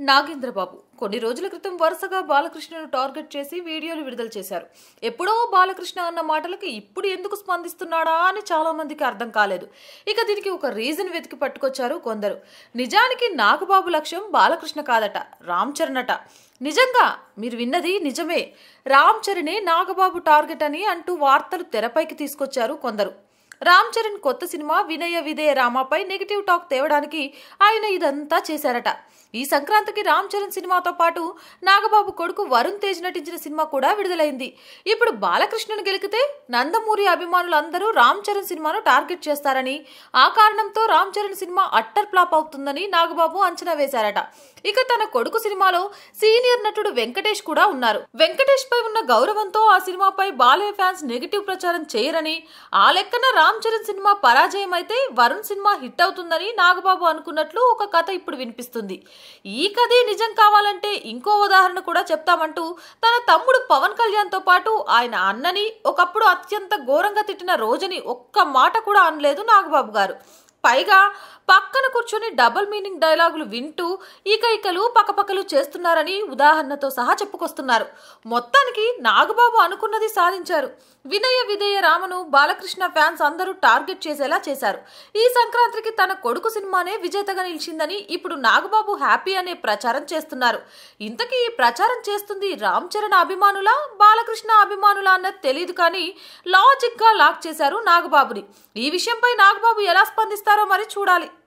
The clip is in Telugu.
నాగేంద్రబాబు కొన్ని రోజుల క్రితం వరుసగా బాలకృష్ణను టార్గెట్ చేసి వీడియోలు విడుదల చేశారు ఎప్పుడో బాలకృష్ణ అన్న మాటలకి ఇప్పుడు ఎందుకు స్పందిస్తున్నాడా అని చాలా మందికి అర్థం కాలేదు ఇక దీనికి ఒక రీజన్ వెతికి పట్టుకొచ్చారు కొందరు నిజానికి నాగబాబు లక్ష్యం బాలకృష్ణ కాదట రామ్ చరణ్ అట నిజంగా మీరు విన్నది నిజమే రామ్ చరణే నాగబాబు టార్గెట్ అని అంటూ వార్తలు తెరపైకి తీసుకొచ్చారు కొందరు రామ్ చరణ్ కొత్త సినిమా వినయ విధేయ రామాపై నెగిటివ్ టాక్ తేవడానికి ఆయన ఇదంతా చేశారట ఈ సంక్రాంతికి రామ్ చరణ్ సినిమాతో పాటు నాగబాబు కొడుకు వరుణ్ తేజ్ నటించిన సినిమా కూడా విడుదలైంది ఇప్పుడు బాలకృష్ణను గెలికితే నందమూరి అభిమానులందరూ రామ్ చరణ్ సినిమాను టార్గెట్ చేస్తారని ఆ కారణంతో Ram Charan cinema utter flop అవుతుందని నాగబాబు అంచనా వేశారట ఇక తన కొడుకు సినిమాలో సీనియర్ నటుడు వెంకటేష్ కూడా ఉన్నారు వెంకటేష్ పై ఉన్న గౌరవంతో ఆ సినిమాపై బాలయ్య ఫ్యాన్స్ నెగిటివ్ ప్రచారం చేయరని ఆ లెక్కన రామ్ చరణ్ సినిమా పరాజయం అయితే వరుణ్ సినిమా హిట్ అవుతుందని నాగబాబు అనుకున్నట్లు ఒక కథ ఇప్పుడు వినిపిస్తుంది ఈ కథే నిజం కావాలంటే ఇంకో ఉదాహరణ కూడా చెప్తామంటూ తన తమ్ముడు పవన్ కళ్యాణ్ తో పాటు ఆయన అన్నని ఒకప్పుడు అత్యంత ఘోరంగా తిట్టిన రోజుని ఒక్క మాట కూడా అనలేదు నాగబాబు గారు పైగా పక్కన కూర్చొని డబుల్ మీనింగ్ డైలాగులు వింటూ ఈకైకలు పక్కపక్కలు చేస్తున్నారని ఉదాహరణతో సహా చెప్పుకొస్తున్నారు మొత్తానికి నాగబాబు అనుకున్నది సాధించారు వినయ విధేయ రామను బాలకృష్ణ ఫ్యాన్స్ అందరూ టార్గెట్ చేసేలా చేశారు ఈ సంక్రాంతికి తన కొడుకు సినిమానే విజేతగా నిలిచిందని ఇప్పుడు నాగబాబు హ్యాపీ అనే ప్రచారం చేస్తున్నారు ఇంతకీ ఈ ప్రచారం చేస్తుంది రామ్ చరణ్ అభిమానుల బాలకృష్ణ అభిమానుల అన్నది తెలియదు కానీ లాజిక్ గా లాక్ చేశారు నాగబాబుని ఈ విషయంపై నాగబాబు ఎలా స్పందిస్తారో మరి చూడాలి